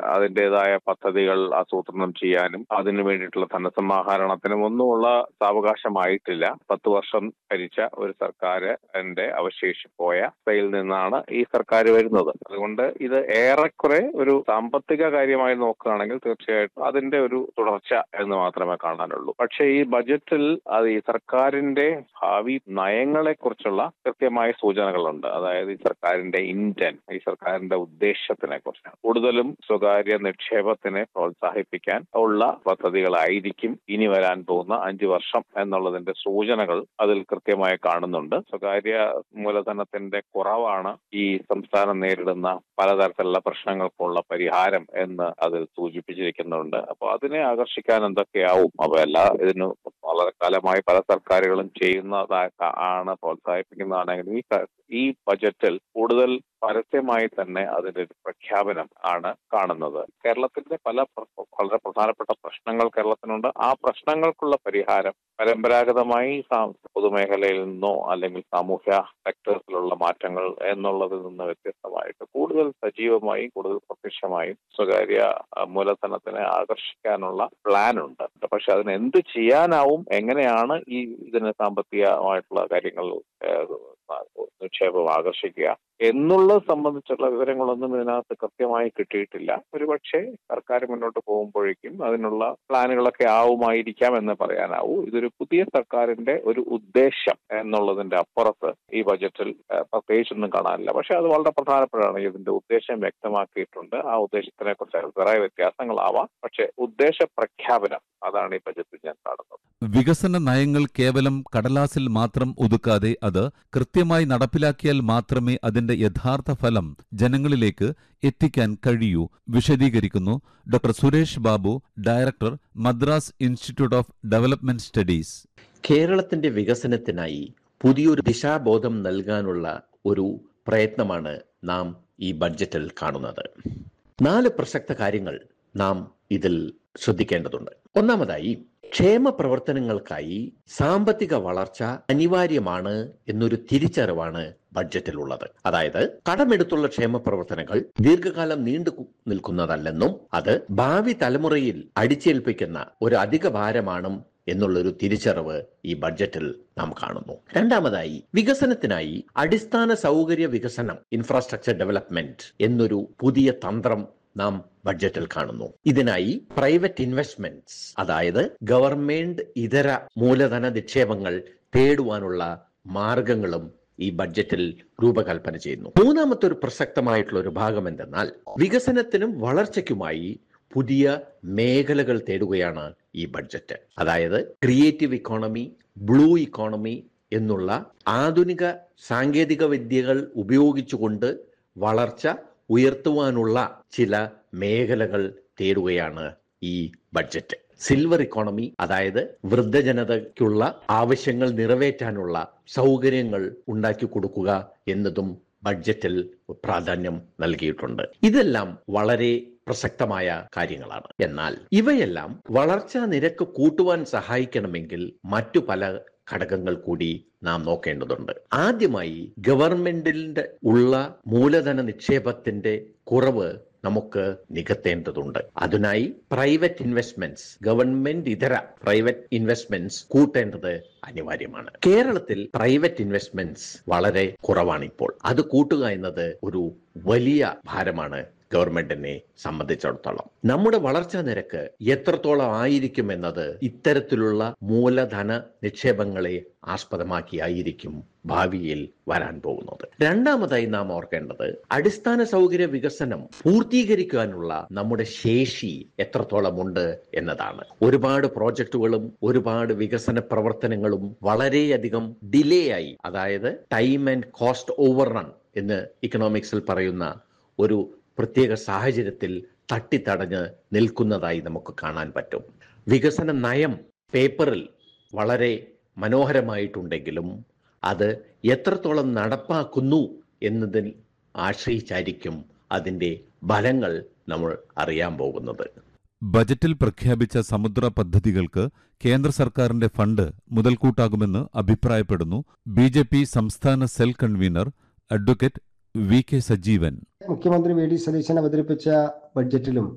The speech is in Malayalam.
അതിൻ്റെതായ പദ്ധതികൾ ആസൂത്രണം ചെയ്യാനും അതിനു വേണ്ടിയിട്ടുള്ള ധനസമാഹരണത്തിനും ഒന്നുമുള്ള സാവകാശമായിട്ടില്ല പത്ത് വർഷം ഭരിച്ച ഒരു സർക്കാരിന്റെ അവശേഷിപ്പോയ അവസ്ഥയിൽ നിന്നാണ് ഈ സർക്കാർ വരുന്നത് അതുകൊണ്ട് ഇത് ഏറെക്കുറെ ഒരു സാമ്പത്തിക കാര്യമായി നോക്കുകയാണെങ്കിൽ തീർച്ചയായിട്ടും അതിന്റെ ഒരു തുടർച്ച എന്ന് മാത്രമേ കാണാനുള്ളൂ പക്ഷേ ഈ ബജറ്റിൽ അത് ഈ സർക്കാരിന്റെ ഭാവി നയങ്ങളെ കുറിച്ചുള്ള കൃത്യമായ സൂചനകളുണ്ട് അതായത് ഈ സർക്കാരിന്റെ ഇന്റൻ ഈ സർക്കാരിന്റെ ഉദ്ദേശത്തിനെ കുറിച്ച് കൂടുതലും സ്വകാര്യ നിക്ഷേപത്തിനെ പ്രോത്സാഹിപ്പിക്കാൻ ഉള്ള പദ്ധതികളായിരിക്കും ഇനി വരാൻ പോകുന്ന അഞ്ചു വർഷം എന്നുള്ളതിന്റെ സൂചനകൾ അതിൽ കൃത്യമായി കാണുന്നുണ്ട് സ്വകാര്യ മൂലധനത്തിന്റെ കുറവാണ് ഈ സംസ്ഥാനം നേരിടുന്ന പലതരത്തിലുള്ള പ്രശ്നങ്ങൾക്കുള്ള പരിഹാരം എന്ന് അതിൽ സൂചിപ്പിച്ചിരിക്കുന്നുണ്ട് അപ്പോൾ അതിനെ ആകർഷിക്കാൻ എന്തൊക്കെയാവും അപ്പൊ എല്ലാ ഇതിന് വളരെ കാലമായി പല സർക്കാരുകളും ചെയ്യുന്നതാ ആണ് പ്രോത്സാഹിപ്പിക്കുന്നതാണെങ്കിൽ ഈ ക- ഈ ബജറ്റിൽ കൂടുതൽ പരസ്യമായി തന്നെ അതിന്റെ ഒരു പ്രഖ്യാപനം ആണ് കാണുന്നത് കേരളത്തിന്റെ പല പ്ര- വളരെ പ്രധാനപ്പെട്ട പ്രശ്നങ്ങൾ കേരളത്തിനുണ്ട് ആ പ്രശ്നങ്ങൾക്കുള്ള പരിഹാരം പരമ്പരാഗതമായി സാ- പൊതുമേഖലയിൽ നിന്നോ അല്ലെങ്കിൽ സാമൂഹ്യ സെക്ടേഴ്സിലുള്ള മാറ്റങ്ങൾ എന്നുള്ളതിൽ നിന്ന് വ്യത്യസ്തമായിട്ട് കൂടുതൽ സജീവമായി കൂടുതൽ പ്രത്യക്ഷമായും സ്വകാര്യ ആ, മൂലധനത്തിനെ ആകർഷിക്കാനുള്ള പ്ലാൻ ഉണ്ട് പക്ഷെ അതിന് എന്ത് ചെയ്യാനാവും എങ്ങനെയാണ് ഈ ഇതിന് സാമ്പത്തികമായിട്ടുള്ള കാര്യങ്ങൾ ഏഹ്, നിക്ഷേപം ആകർഷിക്കുക എന്നുള്ളത് സംബന്ധിച്ചുള്ള വിവരങ്ങളൊന്നും ഇതിനകത്ത് കൃത്യമായി കിട്ടിയിട്ടില്ല ഒരുപക്ഷെ സർക്കാർ മുന്നോട്ട് പോകുമ്പോഴേക്കും അതിനുള്ള പ്ലാനുകളൊക്കെ ആവുമായിരിക്കാം എന്ന് പറയാനാവൂ ഇതൊരു പുതിയ സർക്കാരിന്റെ ഒരു ഉദ്ദേശം എന്നുള്ളതിന്റെ അപ്പുറത്ത് ഈ ബജറ്റിൽ ഏഹ്, പ്രത്യേകിച്ചൊന്നും കാണാനില്ല പക്ഷെ അത് വളരെ പ്രധാനപ്പെട്ടതാണ് ഇതിന്റെ ഉദ്ദേശം വ്യക്തമാക്കിയിട്ടുണ്ട് ആ ഉദ്ദേശത്തിനെ കുറിച്ച് അഭിപ്രായ വ്യത്യാസങ്ങളാവാം പക്ഷെ ഉദ്ദേശ പ്രഖ്യാപനം അതാണ് ഈ ബജറ്റിൽ ഞാൻ കാണുന്നത് വികസന നയങ്ങൾ കേവലം കടലാസിൽ മാത്രം ഒതുക്കാതെ അത് കൃത്യമായി നടപ്പിലാക്കിയാൽ മാത്രമേ അതിന്റെ യഥാർത്ഥ ഫലം ജനങ്ങളിലേക്ക് എത്തിക്കാൻ കഴിയൂ വിശദീകരിക്കുന്നു doctor Suresh Babu director Madras institute of development studies കേരളത്തിന്റെ വികസനത്തിനായി പുതിയൊരു ദിശാബോധം നൽകാനുള്ള ഒരു പ്രയത്നമാണ് നാം ഈ ബഡ്ജറ്റിൽ കാണുന്നത് നാല് പ്രസക്ത കാര്യങ്ങൾ നാം ഇതിൽ ശ്രദ്ധിക്കേണ്ടതുണ്ട് ഒന്നാമതായി ക്ഷേമ പ്രവർത്തനങ്ങൾക്കായി സാമ്പത്തിക വളർച്ച അനിവാര്യമാണ് എന്നൊരു തിരിച്ചറിവാണ് ബഡ്ജറ്റിലുള്ളത് അതായത് കടമെടുത്തുള്ള ക്ഷേമ പ്രവർത്തനങ്ങൾ ദീർഘകാലം നീണ്ടു കു- നിൽക്കുന്നതല്ലെന്നും അത് ഭാവി തലമുറയിൽ അടിച്ചേൽപ്പിക്കുന്ന ഒരു അധിക ഭാരമാണ് എന്നുള്ളൊരു തിരിച്ചറിവ് ഈ ബഡ്ജറ്റിൽ നാം കാണുന്നു രണ്ടാമതായി വികസനത്തിനായി അടിസ്ഥാന സൗകര്യ വികസനം ഇൻഫ്രാസ്ട്രക്ചർ ഡെവലപ്മെന്റ് എന്നൊരു പുതിയ തന്ത്രം നാം ബഡ്ജറ്റിൽ കാണുന്നു ഇതിനായി പ്രൈവറ്റ് ഇൻവെസ്റ്റ്മെന്റ്സ് അതായത് ഗവൺമെന്റ് ഇതര മൂലധന നിക്ഷേപങ്ങൾ തേടുവാനുള്ള മാർഗങ്ങളും ഈ ബഡ്ജറ്റിൽ രൂപകൽപ്പന ചെയ്യുന്നു മൂന്നാമത്തെ ഒരു പ്രസക്തമായിട്ടുള്ള ഒരു ഭാഗം എന്തെന്നാൽ വികസനത്തിനും വളർച്ചയ്ക്കുമായി പുതിയ മേഖലകൾ തേടുകയാണ് ഈ ബഡ്ജറ്റ് അതായത് ക്രിയേറ്റീവ് ഇക്കോണമി ബ്ലൂ ഇക്കോണമി എന്നുള്ള ആധുനിക സാങ്കേതിക വിദ്യകൾ ഉപയോഗിച്ചുകൊണ്ട് വളർച്ച ഉയർത്തുവാനുള്ള ചില മേഖലകൾ തേടുകയാണ് ഈ ബഡ്ജറ്റ് സിൽവർ ഇക്കോണമി അതായത് വൃദ്ധജനതയ്ക്കുള്ള ആവശ്യങ്ങൾ നിറവേറ്റാനുള്ള സൗകര്യങ്ങൾ ഉണ്ടാക്കി കൊടുക്കുക എന്നതും ബഡ്ജറ്റിൽ പ്രാധാന്യം നൽകിയിട്ടുണ്ട് ഇതെല്ലാം വളരെ പ്രസക്തമായ കാര്യങ്ങളാണ് എന്നാൽ ഇവയെല്ലാം വളർച്ചാ നിരക്ക് കൂട്ടുവാൻ സഹായിക്കണമെങ്കിൽ മറ്റു പല ഘടകങ്ങൾ കൂടി നാം നോക്കേണ്ടതുണ്ട് ആദ്യമായി ഗവൺമെന്റിന്റെ ഉള്ള മൂലധന നിക്ഷേപത്തിന്റെ കുറവ് നമുക്ക് നികത്തേണ്ടതുണ്ട് അതിനായി പ്രൈവറ്റ് ഇൻവെസ്റ്റ്മെന്റ്സ് ഗവൺമെന്റ് ഇതര പ്രൈവറ്റ് ഇൻവെസ്റ്റ്മെന്റ്സ് കൂട്ടേണ്ടത് അനിവാര്യമാണ് കേരളത്തിൽ പ്രൈവറ്റ് ഇൻവെസ്റ്റ്മെന്റ്സ് വളരെ കുറവാണ് ഇപ്പോൾ അത് കൂട്ടുക എന്നത് ഒരു വലിയ ഭാരമാണ് ഗവൺമെന്റിനെ സംബന്ധിച്ചിടത്തോളം നമ്മുടെ വളർച്ചാ നിരക്ക് എത്രത്തോളം ആയിരിക്കും എന്നത് ഇത്തരത്തിലുള്ള മൂലധന നിക്ഷേപങ്ങളെ ആസ്പദമാക്കിയായിരിക്കും ഭാവിയിൽ വരാൻ പോകുന്നത് രണ്ടാമതായി നാം ഓർക്കേണ്ടത് അടിസ്ഥാന സൗകര്യ വികസനം പൂർത്തീകരിക്കാനുള്ള നമ്മുടെ ശേഷി എത്രത്തോളം ഉണ്ട് എന്നതാണ് ഒരുപാട് പ്രോജക്റ്റുകളും ഒരുപാട് വികസന പ്രവർത്തനങ്ങളും വളരെയധികം ഡിലേ ആയി അതായത് time and cost overrun എന്ന് ഇക്കണോമിക്സിൽ പറയുന്ന ഒരു പ്രത്യേക സാഹചര്യത്തിൽ തട്ടിത്തടഞ്ഞ് നിൽക്കുന്നതായി നമുക്ക് കാണാൻ പറ്റും വികസന നയം പേപ്പറിൽ വളരെ മനോഹരമായിട്ടുണ്ടെങ്കിലും അത് എത്രത്തോളം നടപ്പാക്കുന്നു എന്നതിൽ ആശ്രയിച്ചായിരിക്കും അതിൻ്റെ ഫലങ്ങൾ നമ്മൾ അറിയാൻ പോകുന്നത് ബജറ്റിൽ പ്രഖ്യാപിച്ച സമുദ്ര പദ്ധതികൾക്ക് കേന്ദ്ര സർക്കാരിന്റെ ഫണ്ട് മുതൽക്കൂട്ടാകുമെന്ന് അഭിപ്രായപ്പെടുന്നു ബി ജെ പി സംസ്ഥാന cell convener advocate V K Sajeevan മുഖ്യമന്ത്രി വി ഡി സതീശൻ അവതരിപ്പിച്ച ബഡ്ജറ്റിലും